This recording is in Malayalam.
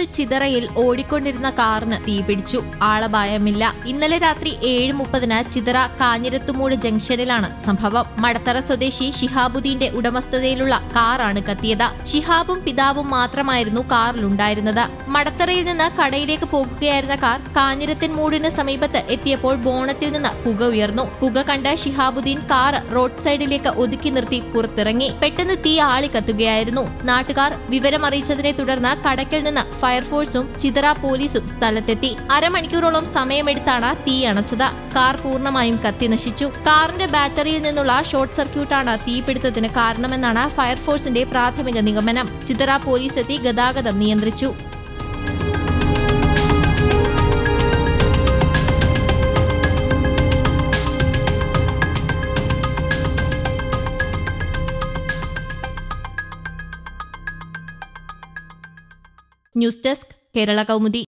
ചിതറയിൽ ഓടിക്കൊണ്ടിരുന്ന കാറിന് തീപിടിച്ചു ആളപായമില്ല ഇന്നലെ രാത്രി ഏഴ് മുപ്പതിന് ചിതറ കാഞ്ഞിരത്തുമൂട് ജംഗ്ഷനിലാണ് സംഭവം മടത്തറ സ്വദേശി ഷിഹാബുദ്ദീന്റെ ഉടമസ്ഥതയിലുള്ള കാറാണ് കത്തിയത് ഷിഹാബും പിതാവും മാത്രമായിരുന്നു കാറിലുണ്ടായിരുന്നത് മടത്തറയിൽ നിന്ന് കടയിലേക്ക് പോകുകയായിരുന്ന കാർ കാഞ്ഞിരത്തിൻ മൂടിന് സമീപത്ത് എത്തിയപ്പോൾ ബോണത്തിൽ നിന്ന് പുക ഉയർന്നു പുക കണ്ട ഷിഹാബുദ്ദീൻ കാർ റോഡ് സൈഡിലേക്ക് ഒതുക്കി നിർത്തി പുറത്തിറങ്ങി പെട്ടെന്ന് തീ ആളിക്കത്തുകയായിരുന്നു നാട്ടുകാർ വിവരം അറിയിച്ചതിനെ തുടർന്ന് കടക്കിൽ നിന്ന് ഫയർഫോഴ്സും ചിതറ പോലീസും സ്ഥലത്തെത്തി അരമണിക്കൂറോളം സമയമെടുത്താണ് തീ അണച്ചത് കാർ പൂർണ്ണമായും കത്തി നശിച്ചു കാറിന്റെ ബാറ്ററിയിൽ നിന്നുള്ള ഷോർട്ട് സർക്യൂട്ടാണ് തീപിടുത്തത്തിന് കാരണമെന്നാണ് ഫയർഫോഴ്സിന്റെ പ്രാഥമിക നിഗമനം ചിതറ പോലീസ് എത്തി ഗതാഗതം നിയന്ത്രിച്ചു ന്യൂസ് ഡെസ്ക് കേരള കൗമുദി